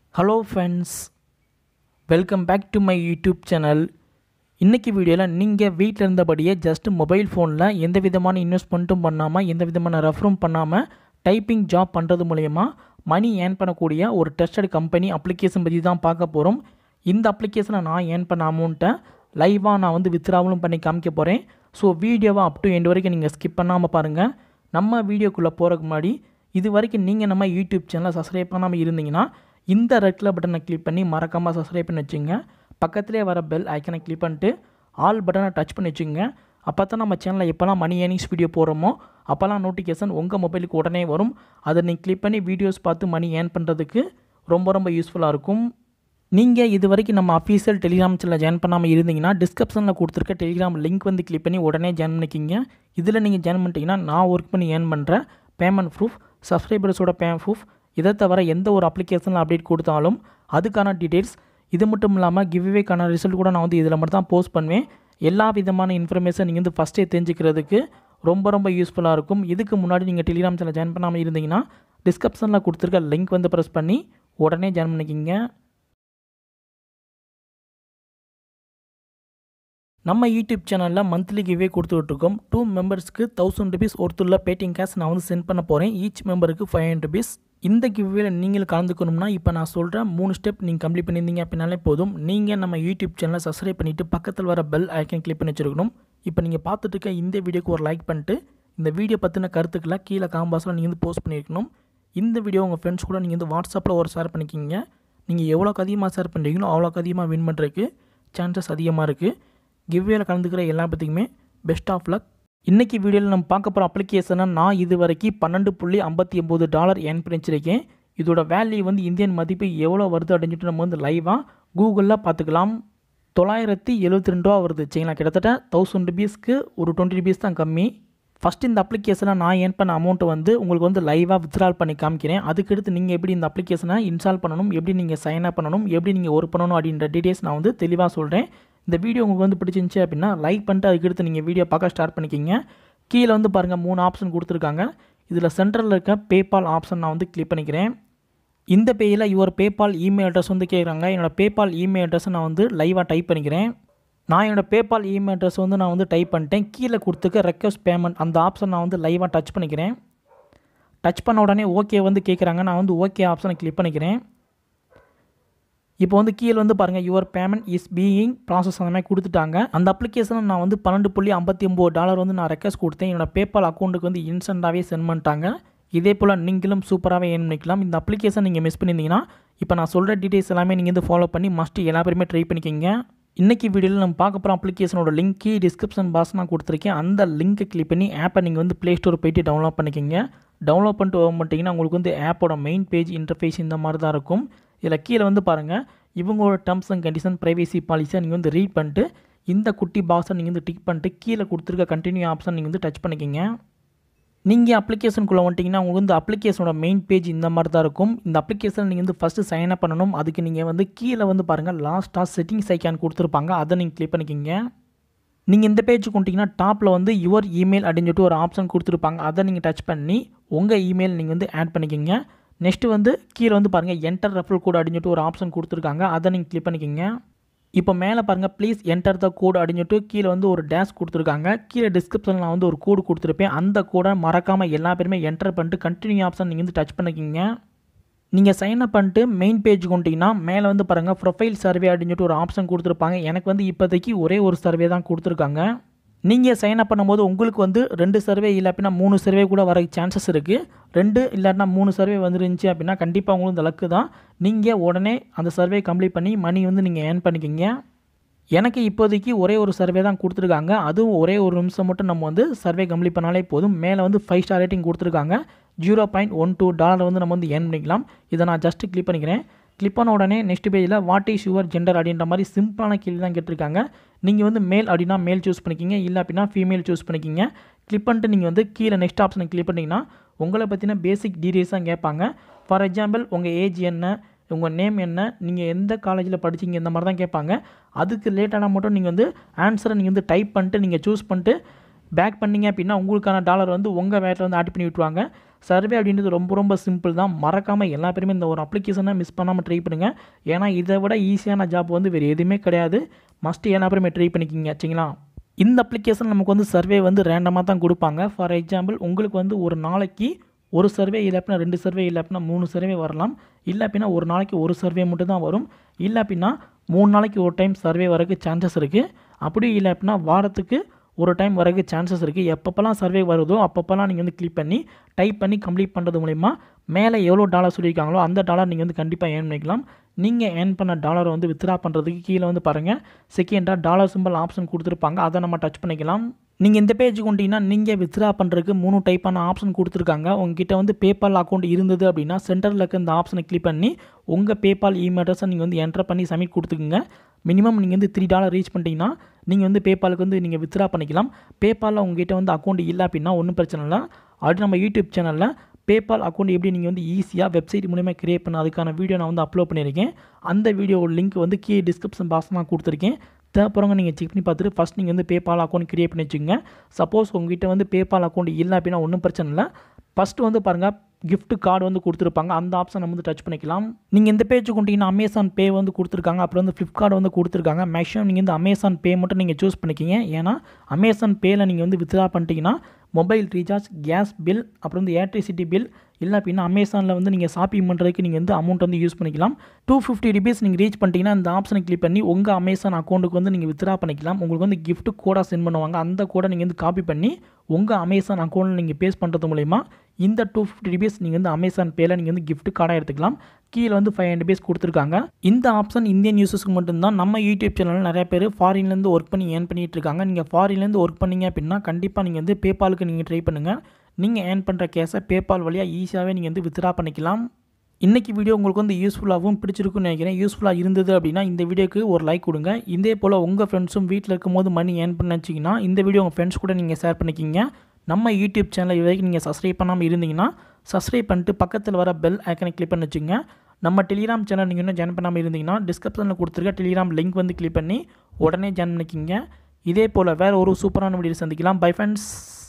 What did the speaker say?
hello friends welcome back to my YouTube channel இன்றைக்கி வீடியோவில் நீங்கள் வீட்டில் இருந்தபடியே ஜஸ்ட் மொபைல் ஃபோனில் எந்த விதமான இன்வெஸ்ட்மெண்ட்டும் பண்ணாமல் எந்த விதமான ரெஃபரும் பண்ணாமல் டைப்பிங் ஜாப் பண்ணுறது மூலயமா மணி ஏர்ன் பண்ணக்கூடிய ஒரு டெஸ்டட் கம்பெனி அப்ளிகேஷன் பற்றி தான் பார்க்க போகிறோம் இந்த அப்ளிகேஷனை நான் ஏர்ன் பண்ண அமௌண்ட்டை லைவாக நான் வந்து வித்ராவலும் பண்ணி காமிக்க போகிறேன் ஸோ வீடியோவை அப் டு எண்ட் வரைக்கும் நீங்கள் ஸ்கிப் பண்ணாமல் பாருங்கள் நம்ம வீடியோக்குள்ளே போகிறதுக்கு முன்னாடி இது வரைக்கும் நீங்கள் நம்ம யூடியூப் சேனலை சப்ஸ்கிரைப் பண்ணாமல் இருந்தீங்கன்னா இந்த ரெட் கலர் பட்டனை கிளிக் பண்ணி மறக்காமல் சப்ஸ்கிரைப் பண்ணி வச்சுங்க பக்கத்துலேயே வர பெல் ஐக்கனை கிளிக் பண்ணிட்டு ஆல் பட்டனை டச் பண்ணி வச்சுங்க அப்போ தான் நம்ம சேனலில் எப்போல்லாம் மணி ஏர்னிங்ஸ் வீடியோ போடுறோமோ அப்போல்லாம் நோட்டிஃபிகேஷன் உங்கள் மொபைலுக்கு உடனே வரும் அதை நீங்கள் கிளிக் பண்ணி வீடியோஸ் பார்த்து மணி ஏர்ன் பண்ணுறதுக்கு ரொம்ப ரொம்ப யூஸ்ஃபுல்லாக இருக்கும் நீங்கள் இது வரைக்கும் நம்ம அஃபீஷியல் டெலிகிராம் சேனலில் ஜாயின் பண்ணாமல் இருந்தீங்கன்னா டிஸ்கிரிப்ஷனில் கொடுத்துருக்க டெலிகிராம் லிங்க் வந்து கிளிக் பண்ணி உடனே ஜாயின் பண்ணிக்கிங்க இதில் நீங்கள் ஜாயின் பண்ணிட்டீங்கன்னா நான் ஒர்க் பண்ணி ஏர்ன் பண்ணுறேன் பேமெண்ட் ப்ரூஃப் சப்ஸ்கிரைபர்ஸோட பே ப்ரூஃப் இதை தவிர எந்த ஒரு அப்ளிகேஷனில் அப்டேட் கொடுத்தாலும் அதுக்கான டீட்டெயில்ஸ் இது மட்டும் இல்லாமல் கிவ்வேக்கான ரிசல்ட் கூட நான் வந்து இதில் மட்டும் தான் போஸ்ட் பண்ணுவேன் எல்லா விதமான இன்ஃபர்மேஷன் நீங்கள் வந்து ஃபஸ்ட்டே தெரிஞ்சுக்கிறதுக்கு ரொம்ப ரொம்ப யூஸ்ஃபுல்லாக இருக்கும் இதுக்கு முன்னாடி நீங்கள் டெலிகிராம் சேனல் ஜாயின் பண்ணாமல் இருந்தீங்கன்னா டிஸ்கிரிப்ஷனில் கொடுத்துருக்க லிங்க் வந்து ப்ரெஸ் பண்ணி உடனே ஜாயின் பண்ணிக்கிங்க நம்ம யூடியூப் சேனலில் மந்த்லி கிவே கொடுத்துட்ருக்கோம் டூ மெம்பர்ஸ்க்கு தௌசண்ட் ருபீஸ் ஒருத்துள்ள பேட்டிங் கேஷ் நான் வந்து சென்ட் பண்ண போகிறேன் ஈச் மெம்பருக்கு ஃபைவ் ஹண்ட்ரட் ருபீஸ் இந்த கிவ்வேல நீங்கள் கலந்துக்கணும்னா இப்போ நான் சொல்கிறேன் மூணு ஸ்டெப் நீங்கள் கம்ப்ளீட் பண்ணியிருந்தீங்க அப்படின்னாலே போதும் நீங்கள் நம்ம யூடியூப் சேனலை சப்ஸ்கிரைப் பண்ணிவிட்டு பக்கத்தில் வர பெல் ஐக்கன் கிளிக் பண்ணி வச்சுருக்கணும் இப்போ நீங்கள் பார்த்துட்டு இருக்க இந்த வீடியோக்கு ஒரு லைக் பண்ணிட்டு இந்த வீடியோ பற்றின கருத்துக்களை கீழே காம்பாஸில் நீங்கள் வந்து போஸ்ட் பண்ணியிருக்கணும் இந்த வீடியோ உங்கள் ஃப்ரெண்ட்ஸ் கூட நீங்கள் வந்து வாட்ஸ்அப்பில் ஒரு ஷேர் பண்ணிக்கிங்க நீங்கள் எவ்வளோக்கு அதிகமாக ஷேர் பண்ணுறீங்களோ அவ்வளோக்கு அதிகமாக வின் பண்ணுறதுக்கு சான்சஸ் அதிகமாக இருக்குது கிவ்வேல கலந்துக்கிற எல்லா பற்றிக்குமே பெஸ்ட் ஆஃப் லக் இன்றைக்கி வீடியோவில் நம்ம பார்க்க போகிற அப்ளிகேஷனை நான் இது வரைக்கும் பன்னெண்டு புள்ளி ஐம்பத்தி ஒம்பது டாலர் ஏர்ன் பண்ணி வச்சிருக்கேன் இதோட வேல்யூ வந்து இந்தியன் மதிப்பு எவ்வளோ வருது அப்படின்னு சொல்லிட்டு நம்ம வந்து லைவாக கூகுளில் பார்த்துக்கலாம் தொள்ளாயிரத்தி எழுபத்தி ரெண்டு ரூபா வருது சரிங்களா கிட்டத்தட்ட தௌசண்ட் ருபீஸ்க்கு ஒரு டுவெண்ட்டி ருபீஸ் தான் கம்மி ஃபஸ்ட் இந்த அப்ளிகேஷனை நான் ஏர்ன் பண்ண அமௌண்ட்டை வந்து உங்களுக்கு வந்து லைவாக வித்ட்ரால் பண்ணி காமிக்கிறேன் அதுக்கடுத்து நீங்கள் எப்படி இந்த அப்ளிகேஷனை இன்ஸ்டால் பண்ணணும் எப்படி நீங்கள் சைன் அப் பண்ணணும் எப்படி நீங்கள் ஒர்க் பண்ணணும் அப்படின்ற டீட்டெயில்ஸ் நான் வந்து தெளிவாக சொல்கிறேன் இந்த வீடியோ உங்களுக்கு வந்து பிடிச்சிருந்துச்சி அப்படின்னா லைக் பண்ணிட்டு அதுக்கடுத்து நீங்கள் வீடியோ பார்க்க ஸ்டார்ட் பண்ணிக்கிங்க கீழே வந்து பாருங்கள் மூணு ஆப்ஷன் கொடுத்துருக்காங்க இதில் சென்டரில் இருக்க பேபால் ஆப்ஷன் நான் வந்து கிளிக் பண்ணிக்கிறேன் இந்த பேயில் யுவர் பேபால் இமெயில் அட்ரஸ் வந்து கேட்குறாங்க என்னோடய பேபால் இமெயில் அட்ரஸை நான் வந்து லைவாக டைப் பண்ணிக்கிறேன் நான் என்னோடய பேபால் இமெயில் அட்ரஸ் வந்து நான் வந்து டைப் பண்ணிட்டேன் கீழே கொடுத்துக்க ரெக்வஸ்ட் பேமெண்ட் அந்த ஆப்ஷன் நான் வந்து லைவாக டச் பண்ணிக்கிறேன் டச் பண்ண உடனே ஓகே வந்து கேட்குறாங்க நான் வந்து ஓகே ஆப்ஷனை கிளிக் பண்ணிக்கிறேன் இப்போ வந்து கீழே வந்து பாருங்கள் your payment is being process அந்த மாதிரி கொடுத்துட்டாங்க அந்த அப்ளிகேஷனை நான் வந்து பன்னெண்டு புள்ளி ஐம்பத்தி ஒம்பது டாலர் வந்து நான் ரெக்வஸ்ட் கொடுத்தேன் என்னோட பேபால் அக்கௌண்ட்டுக்கு வந்து இன்ஸ்டண்ட்டாகவே சென்ட் பண்ணிட்டாங்க இதே போல் நீங்களும் சூப்பராகவே ஏர்ன் பண்ணிக்கலாம் இந்த அப்ளிகேஷன் நீங்கள் மிஸ் பண்ணியிருந்தீங்கன்னா இப்போ நான் சொல்கிற டீட்டெயில்ஸ் எல்லாமே நீங்கள் வந்து ஃபாலோ பண்ணி மஸ்ட்டு எல்லா பேருமே ட்ரை பண்ணிக்கிங்க இன்றைக்கி வீடியோவில் நம்ம பார்க்க போகிற அப்ளிகேஷனோட லிங்க்கு டிஸ்கிரிப்ஷன் பாக்ஸ் நான் கொடுத்துருக்கேன் அந்த லிங்க்கை கிளிக் பண்ணி ஆப்பை நீங்கள் வந்து ப்ளே ஸ்டோர் போயிட்டு டவுன்லோட் பண்ணிக்கிங்க டவுன்லோட் பண்ணிட்டு ஓப்பன் பண்ணிட்டீங்கன்னா உங்களுக்கு வந்து ஆப்போட மெயின் பேஜ் இன்டர்ஃபேஸ் இந்த மாதிரி தான் இருக்கும் இதில் கீழே வந்து பாருங்கள் இவங்களோட டேர்ம்ஸ் அண்ட் கண்டிஷன் ப்ரைவேசி பாலிசியை நீங்கள் வந்து ரீட் பண்ணிட்டு இந்த குட்டி பாக்ஸை நீங்கள் வந்து டிக் பண்ணிட்டு கீழே கொடுத்துருக்க கண்டினியூ ஆப்ஷன் நீங்கள் வந்து டச் பண்ணிக்கிங்க நீங்கள் அப்ளிகேஷனுக்குள்ளே வந்துட்டிங்கன்னா உங்களுக்கு வந்து அப்ளிகேஷனோட மெயின் பேஜ் இந்த மாதிரி தான் இருக்கும் இந்த அப்ளிகேஷன் நீங்கள் வந்து ஃபஸ்ட்டு சைன் அப் பண்ணணும் அதுக்கு நீங்கள் வந்து கீழே வந்து பாருங்கள் லாஸ்ட்டாக செட்டிங்ஸ் ஐக்கான் கொடுத்துருப்பாங்க அதை நீங்கள் கிளிக் பண்ணிக்கிங்க நீங்கள் இந்த பேஜுக்கு கொண்டிங்கன்னா டாப்பில் வந்து யுவர் இமெயில் அப்படின்னு சொல்லிட்டு ஒரு ஆப்ஷன் கொடுத்துருப்பாங்க அதை நீங்கள் டச் பண்ணி உங்கள் இமெயில் நீங்கள் வந்து ஆட் பண்ணிக்கிங்க நெக்ஸ்ட்டு வந்து கீழே வந்து பாருங்கள் என்டர் ரெஃபரல் கோட் அப்படின்னு சொல்லிட்டு ஒரு ஆப்ஷன் கொடுத்துருக்காங்க அதை நீங்கள் கிளிக் பண்ணிக்கிங்க இப்போ மேலே பாருங்கள் ப்ளீஸ் என்டர் த கோட் அப்படின்னு சொல்லிட்டு கீழே வந்து ஒரு டேஷ் கொடுத்துருக்காங்க கீழே டிஸ்கிரிப்ஷனில் நான் வந்து ஒரு கோடு கொடுத்துருப்பேன் அந்த கோடை மறக்காமல் எல்லா பேருமே என்டர் பண்ணிட்டு கண்டினியூ ஆப்ஷன் நீங்கள் வந்து டச் பண்ணிக்கிங்க நீங்கள் சைன் அப் பண்ணிட்டு மெயின் பேஜ் கொண்டிங்கன்னா மேலே வந்து பாருங்கள் ப்ரொஃபைல் சர்வே அப்படின்னு சொல்லிட்டு ஒரு ஆப்ஷன் கொடுத்துருப்பாங்க எனக்கு வந்து இப்போதைக்கு ஒரே ஒரு சர்வே தான் கொடுத்துருக்காங்க நீங்கள் சைன் அப் பண்ணும்போது உங்களுக்கு வந்து ரெண்டு சர்வே இல்லை அப்படின்னா மூணு சர்வே கூட வர சான்சஸ் இருக்குது ரெண்டு இல்லாட்டினா மூணு சர்வே வந்துருந்துச்சு அப்படின்னா கண்டிப்பாக உங்களுக்கு இந்த லக்கு தான் நீங்கள் உடனே அந்த சர்வே கம்ப்ளீட் பண்ணி மணி வந்து நீங்கள் ஏர்ன் பண்ணிக்கிங்க எனக்கு இப்போதைக்கு ஒரே ஒரு சர்வே தான் கொடுத்துருக்காங்க அதுவும் ஒரே ஒரு நிமிஷம் மட்டும் நம்ம வந்து சர்வே கம்ப்ளீட் பண்ணாலே போதும் மேலே வந்து ஃபைவ் ஸ்டார் ரேட்டிங் கொடுத்துருக்காங்க zero point one two dollar வந்து நம்ம வந்து ஏர்ன் பண்ணிக்கலாம் இதை நான் ஜஸ்ட் கிளிக் பண்ணிக்கிறேன் கிளிக் பண்ண உடனே நெக்ஸ்ட் பேஜில் வாட் இஸ் யுவர் ஜெண்டர் அப்படின்ற மாதிரி சிம்பிளான கேள்வி தான் கேட்டிருக்காங்க நீங்கள் வந்து மேல் அப்படின்னா மேல் சூஸ் பண்ணிக்கிங்க இல்லை அப்படின்னா ஃபீமேல் சூஸ் பண்ணிக்கிங்க கிளிக் பண்ணிட்டு நீங்கள் வந்து கீழே நெக்ஸ்ட் ஆப்ஷனை கிளிக் பண்ணிங்கன்னா உங்களை பற்றின பேசிக் டீட்டெயில்ஸ் தான் கேட்பாங்க ஃபார் எக்ஸாம்பிள் உங்கள் ஏஜ் என்ன உங்கள் நேம் என்ன நீங்கள் எந்த காலேஜில் படிச்சிங்க இந்த மாதிரி தான் கேட்பாங்க அதுக்கு லேட்டான மட்டும் நீங்கள் வந்து ஆன்சரை நீங்கள் வந்து டைப் பண்ணிட்டு நீங்கள் சூஸ் பண்ணிட்டு பேக் பண்ணிங்க அப்படின்னா உங்களுக்கான டாலர் வந்து உங்கள் வேட்டில் வந்து ஆட் பண்ணி விட்டுருவாங்க சர்வே அப்படின்றது ரொம்ப ரொம்ப சிம்பிள் தான் மறக்காமல் எல்லா பேருமே இந்த ஒரு அப்ளிகேஷனை மிஸ் பண்ணாமல் ட்ரை பண்ணுங்கள் ஏன்னா இதை விட ஈஸியான ஜாப் வந்து வேறு எதுவுமே கிடையாது மஸ்ட்டு எல்லா பேருமே ட்ரை பண்ணிக்கிங்க சரிங்களா இந்த அப்ளிகேஷன் நமக்கு வந்து சர்வே வந்து ரேண்டமாக தான் கொடுப்பாங்க ஃபார் எக்ஸாம்பிள் உங்களுக்கு வந்து ஒரு நாளைக்கு ஒரு சர்வே இல்லை அப்படின்னா ரெண்டு சர்வே இல்லை அப்படின்னா மூணு சர்வே வரலாம் இல்லை அப்படின்னா ஒரு நாளைக்கு ஒரு சர்வே மட்டும் தான் வரும் இல்லை அப்படின்னா மூணு நாளைக்கு ஒரு டைம் சர்வே வரக்கு சான்சஸ் இருக்குது அப்படி இல்லை அப்படின்னா வாரத்துக்கு ஒரு டைம் வரக்கு சான்சஸ் இருக்குது எப்பப்போலாம் சர்வே வருதோ அப்பப்போலாம் நீங்கள் வந்து கிளிக் பண்ணி டைப் பண்ணி கம்ப்ளீட் பண்ணுறது மூலிமா மேலே எவ்வளோ டாலர் சொல்லியிருக்காங்களோ அந்த டாலர் நீங்கள் வந்து கண்டிப்பாக ஏர்ன் பண்ணிக்கலாம் நீங்கள் ஏர்ன் பண்ண டாலரை வந்து வித்ரா பண்ணுறதுக்கு கீழே வந்து பாருங்கள் செகண்டாக டாலர் சிம்பிள் ஆப்ஷன் கொடுத்துருப்பாங்க அதை நம்ம டச் பண்ணிக்கலாம் நீங்கள் இந்த பேஜுக்கு கொண்டீங்கன்னா நீங்கள் வித்ரா பண்ணுறதுக்கு மூணு டைப்பான ஆப்ஷன் கொடுத்துருக்காங்க உங்ககிட்ட வந்து பேபால் அக்கௌண்ட் இருந்தது அப்படின்னா சென்டரில் இருக்க இந்த ஆப்ஷனை கிளிக் பண்ணி உங்கள் பேபால் இமெயில் அட்ரஸை நீங்கள் வந்து என்டர் பண்ணி சப்மிட் கொடுத்துக்குங்க மினிமம் நீங்கள் வந்து த்ரீ டாலர் ரீச் பண்ணிட்டீங்கன்னா நீங்கள் வந்து பேபாலுக்கு வந்து நீங்கள் வித்ரா பண்ணிக்கலாம் பேபாலில் உங்ககிட்ட வந்து அக்கௌண்ட் இல்லை அப்படின்னா ஒன்றும் பிரச்சனை இல்லை அது நம்ம யூடியூப் சேனலில் பேபால் அக்கௌண்ட் எப்படி நீங்கள் வந்து ஈஸியாக வெப்சைட் மூலிமா கிரியேட் பண்ண அதுக்கான வீடியோ நான் வந்து அப்லோட் பண்ணியிருக்கேன் அந்த வீடியோ லிங்க் வந்து கீழே டிஸ்கிரிப்ஷன் பாக்ஸ் நான் கொடுத்துருக்கேன் தேவைப்படுறவங்க நீங்கள் செக் பண்ணி பார்த்துட்டு ஃபஸ்ட் நீங்கள் வந்து பேபால் அக்கௌண்ட் கிரியேட் பண்ணி வச்சுக்கோங்க சப்போஸ் உங்ககிட்ட வந்து பேபால் அக்கௌண்ட் இல்லை அப்படின்னா ஒன்றும் பிரச்சனை இல்லை ஃபஸ்ட்டு வந்து பாருங்கள் gift கார்டு வந்து கொடுத்துருப்பாங்க அந்த ஆப்ஷன் நம்ம வந்து டச் பண்ணிக்கலாம் நீங்கள் இந்த பேஜ் கொண்டீங்கன்னா அமேசான் பே வந்து கொடுத்துருக்காங்க அப்புறம் வந்து ஃப்ளிப்கார்ட் வந்து கொடுத்துருக்காங்க மேக்ஸிமம் நீங்கள் வந்து அமேசான் பே மட்டும் நீங்கள் சூஸ் பண்ணிக்கிங்க ஏன்னா அமேசான் பேயில் நீங்கள் வந்து வித்ரா பண்ணிட்டீங்கன்னா மொபைல் ரீசார்ஜ் கேஸ் பில் அப்புறம் வந்து எலக்ட்ரிசிட்டி பில் இல்லை அப்படின்னா அமேசானில் வந்து நீங்கள் ஷாப்பிங் பண்ணுறதுக்கு நீங்கள் வந்து அமௌண்ட் வந்து யூஸ் பண்ணிக்கலாம் டூ ஃபிஃப்டி ருபீஸ் நீங்கள் ரீச் பண்ணிட்டீங்கன்னா இந்த ஆப்ஷனை கிளிக் பண்ணி உங்கள் அமேசான் அக்கௌண்ட்டுக்கு வந்து நீங்கள் வித்ரா பண்ணிக்கலாம் உங்களுக்கு வந்து gift கோடாக சென்ட் பண்ணுவாங்க அந்த கோடை நீங்கள் வந்து காப்பி பண்ணி உங்கள் அமேசான் அக்கௌண்ட்டில் நீங்கள் பேஸ் பண்ணுறது மூலிமா இந்த டூ ஃபிஃப்டி ருபீஸ் நீங்கள் வந்து அமேசான் பேயில் நீங்கள் வந்து gift கார்டாக எடுத்துக்கலாம் கீழே வந்து ஃபைவ் ஹண்ட்ரட் ருபீஸ் கொடுத்துருக்காங்க இந்த ஆப்ஷன் இந்தியன் யூசர்ஸ்க்கு மட்டும்தான் நம்ம யூடியூப் சேனலில் நிறைய பேர் ஃபாரின்லேருந்து ஒர்க் பண்ணி ஏர்ன் பண்ணிட்டு இருக்காங்க நீங்கள் ஃபாரின்லேருந்து ஒர்க் பண்ணீங்க அப்படின்னா கண்டிப்பாக நீங்கள் வந்து பேபாலுக்கு நீங்கள் ட்ரை பண்ணுங்கள் நீங்கள் ஏர்ன் பண்ணுற கேஸை பேபால் வழியாக ஈஸியாகவே நீங்கள் வந்து வித்ரா பண்ணிக்கலாம் இன்றைக்கி வீடியோ உங்களுக்கு வந்து யூஸ்ஃபுல்லாகவும் பிடிச்சிருக்குன்னு நினைக்கிறேன் யூஸ்ஃபுல்லாக இருந்தது அப்படின்னா இந்த வீடியோக்கு ஒரு லைக் கொடுங்க இதே போல் உங்கள் ஃப்ரெண்ட்ஸும் வீட்டில் இருக்கும்போது மணி ஏர்ன் பண்ண வச்சிங்கன்னா இந்த வீடியோ உங்கள் ஃப்ரெண்ட்ஸ் கூட நீங்கள் ஷேர் பண்ணிக்கிங்க நம்ம யூடியூப் சேனலை இது வரைக்கும் நீங்கள் சப்ஸ்கிரைப் பண்ணாமல் இருந்தீங்கன்னா சப்ஸ்கிரைப் பண்ணிட்டு பக்கத்தில் வர பெல் ஐக்கனை கிளிக் பண்ணி வச்சுங்க நம்ம டெலிகிராம் சேனல் நீங்கள் இன்னும் ஜாயின் பண்ணாமல் இருந்தீங்கன்னா டிஸ்கிரிப்ஷனில் கொடுத்துருக்க டெலிகிராம் லிங்க் வந்து கிளிக் பண்ணி உடனே ஜாயின் பண்ணிக்கிங்க இதே போல் வேறு ஒரு சூப்பரான வீடியோ சந்திக்கலாம் பை ஃப்ரெண்ட்ஸ்